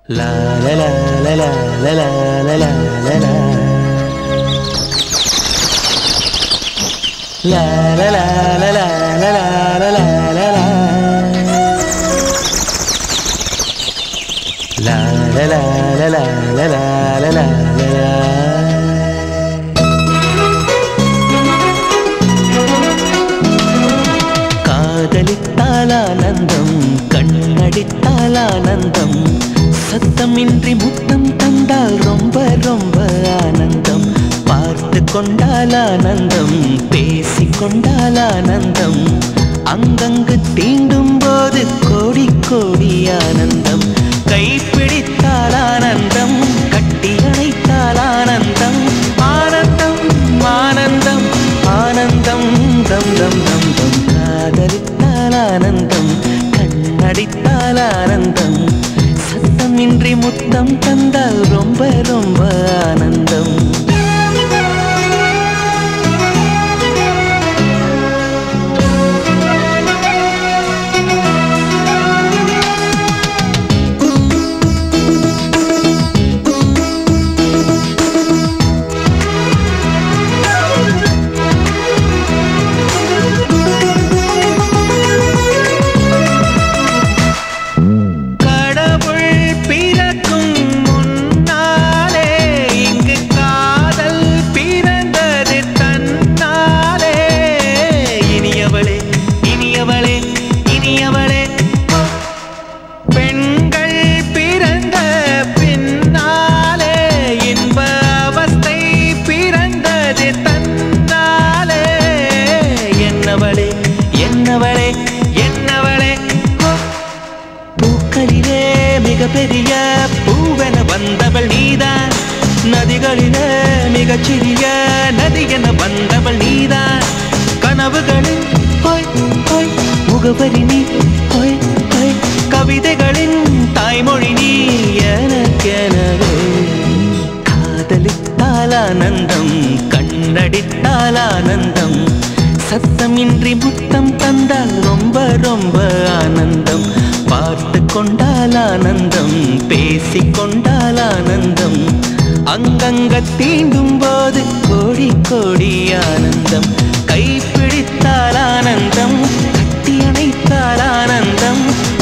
La la la la la la la la la la la La la la la la la la la la la la La la la la la la la la la la la காதலித்தால் ஆனந்தம் கண்ணடித்தால் ஆனந்தம் சத்தமின்றி முத்தம் தந்தால் ரொம்ப ரொம்ப ஆனந்தம் பார்த்து கொண்டால் ஆனந்தம் பேசி கொண்டால் ஆனந்தம் அங்கங்கு தீண்டும் போது கோடி கோடி ஆனந்தம் கைப்பிடித்தால் ஆனந்தம் கட்டி அணைத்தால் ஆனந்தம் ஆனந்தம் ஆனந்தம் ஆனந்தம் தம் தம் தம் தம் காதலித்தால் ஆனந்தம் கண்ணடித்தால் ஆனந்தம் சத்தமின்றி முத்தம் தந்தால் ரொம்ப ரொம்ப ஆனந்தம் கடவுள் பிறக்கும் முன்னாலே இங்கு காதல் பிறந்தது தன்னாலே இனியவளே இனியவளே இனியவளே ஓ. பெண்கள் பிறந்த பின்னாலே இன்ப அவஸ்தை பிறந்தது தன்னாலே என்னவளே என்னவளே என்னவளே ஓ. பூக்களிலே மிக பெரிய பூவென வந்தவள் நீதான் நதிகளிலே மிகச் சிறிய நதி என வந்தவள் நீதான் கனவுகளின் ஹோய் ஹோய் முகவரி நீ ஹோய் ஹோய் கவிதைகளின் தாய்மொழி நீ எனக்கெனவே காதலித்தால் ஆனந்தம் கண்ணடித்தால் ஆனந்தம் சத்தமின்றி முத்தம் தந்தால் ரொம்ப ரொம்ப ஆனந்தம் பார்த்து கொண்டால் ஆனந்தம் பேசி கொண்டால் ஆனந்தம் அங்கங்க தீண்டும் போது கோடி கோடி ஆனந்தம் கைப்பிடித்தால் ஆனந்தம் கட்டி அணைத்தால் ஆனந்தம்